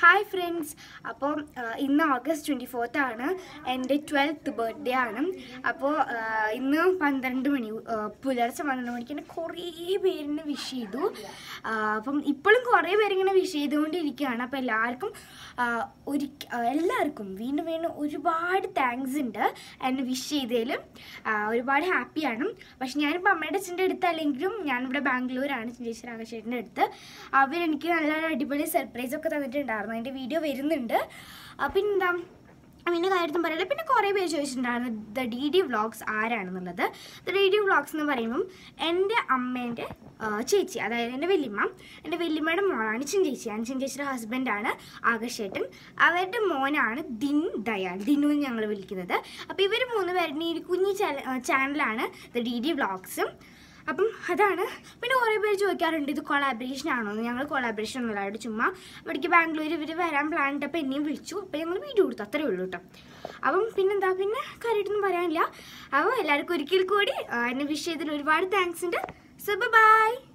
hi friends അപ്പോൾ ഇന്ന് August twenty fourth ആണ് എൻ്റെ ട്വൽത്ത് ബർത്ത്ഡേ ആണ് അപ്പോൾ ഇന്ന് പന്ത്രണ്ട് മണി ആ, പുലർച്ചെ പന്ത്രണ്ട് മണിക്ക് എന്നെ കുറേ പേരിനെ വിഷ് ചെയ്തു ആ, അപ്പം ഇപ്പോഴും കുറേ പേരിങ്ങനെ വിഷ് ചെയ്തുകൊണ്ടിരിക്കുകയാണ് അപ്പോൾ എല്ലാവർക്കും ആ, ഒരു എല്ലാവർക്കും വീണ്ടും വീണ്ടും ഒരുപാട് താങ്ക്സ് ഉണ്ട് എന്നെ വിഷ് ചെയ്തതിലും ആ, ഒരുപാട് ഹാപ്പിയാണ് പക്ഷെ ഞാനിപ്പോൾ അമ്മയുടെ അച്ഛൻ്റെ അടുത്ത് അല്ലെങ്കിലും ഞാനിവിടെ ബാംഗ്ലൂരാണ് ചേച്ചി രാഘേഷേട്ടൻ്റെ അടുത്ത് അവരെനിക്ക് നല്ല അടിപൊളി സർപ്രൈസ് ഒക്കെ തന്നിട്ടുണ്ടായിരുന്നു അതിൻ്റെ വീഡിയോ വരുന്നുണ്ട് ആ, പിന്നെന്താ പിന്നെ കാര്യത്തും പറയില്ല പിന്നെ കുറേ പേര് ചോദിച്ചിട്ടുണ്ടായിരുന്നു ദ ഡി ഡി വ്ളോഗ്സ് ആരാണെന്നുള്ളത് ദ ഡി ഡി വ്ളോഗ്സ് എന്ന് പറയുമ്പം എൻ്റെ അമ്മേൻ്റെ ആ, ചേച്ചി അതായത് എൻ്റെ വല്യമ്മ എൻ്റെ വല്യമ്മയുടെ മോളാണ് ചിൻ ചേച്ചി ഞാൻ ചിൻ ചേച്ചിയുടെ ഹസ്ബൻഡാണ് ആകർഷേട്ടൻ അവരുടെ മോനാണ് ദിൻ ദയാൽ ദിനു എന്ന് ഞങ്ങൾ വിളിക്കുന്നത് അപ്പോൾ ഇവർ മൂന്ന് പേരുടെ ഈ ഒരു കുഞ്ഞു ചാനലാണ് ദ ഡി ഡി വ്ളോഗ്സും അപ്പം അതാണ് പിന്നെ കുറേ പേര് ചോദിക്കാറുണ്ട് ഇത് കൊളാബറേഷൻ ആണോ എന്ന് ഞങ്ങൾ കൊളാബറേഷൻ ഒന്നുമില്ല അവിടെ ചുമ്മാ ഇവിടേക്ക് ബാംഗ്ലൂർ ഇവർ വരാൻ പ്ലാൻ ഇട്ടപ്പോൾ എന്നെയും വിളിച്ചു അപ്പോൾ ഞങ്ങൾ വീഡിയോ കൊടുത്തു അത്രേ ഉള്ളൂ കേട്ടോ അപ്പം പിന്നെന്താ പിന്നെ കാര്യമായിട്ടൊന്നും പറയാനില്ല അപ്പോൾ എല്ലാവർക്കും ഒരിക്കൽ കൂടി ആ, എന്നെ വിഷ് ചെയ്തതിൽ ഒരുപാട് താങ്ക്സ് ഉണ്ട് സോ ബൈ